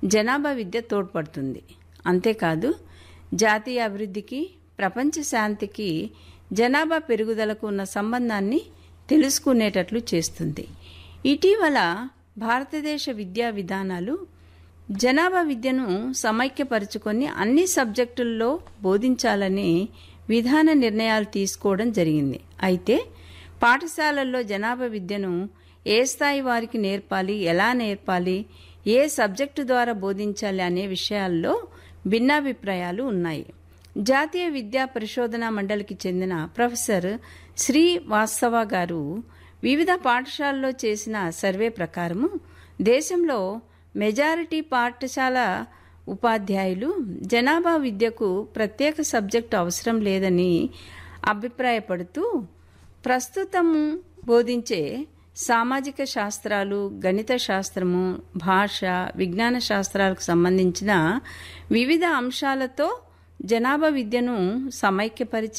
జనాభా విద్య తోడ్పడుతుంది అంతేకాదు జాతీయ అభివృద్ధికి ప్రపంచ శాంతికి జనాభా పెరుగుదలకు ఉన్న సంబంధాన్ని తెలుసుకునేటట్లు చేస్తుంది ఇటీవల భారతదేశ విద్యా విధానాలు జనాభా విద్యను సమైక్యపరుచుకొని అన్ని సబ్జెక్టుల్లో బోధించాలని విధాన నిర్ణయాలు తీసుకోవడం జరిగింది అయితే పాఠశాలల్లో జనాభా విద్యను ఏ స్థాయి వారికి నేర్పాలి ఎలా నేర్పాలి ఏ సబ్జెక్టు ద్వారా బోధించాలి అనే విషయాల్లో భిన్నాభిప్రాయాలు ఉన్నాయి జాతీయ విద్యా పరిశోధన మండలికి చెందిన ప్రొఫెసర్ శ్రీ వాస్తవ గారు వివిధ పాఠశాలల్లో చేసిన సర్వే ప్రకారము దేశంలో మెజారిటీ పాఠశాల ఉపాధ్యాయులు జనాభా విద్యకు ప్రత్యేక సబ్జెక్టు అవసరం లేదని అభిప్రాయపడుతూ ప్రస్తుతము బోధించే సామాజిక శాస్త్రాలు గణిత శాస్త్రము భాష విజ్ఞాన శాస్త్రాలకు సంబంధించిన వివిధ అంశాలతో జనాభా విద్యను సమైక్యపరిచి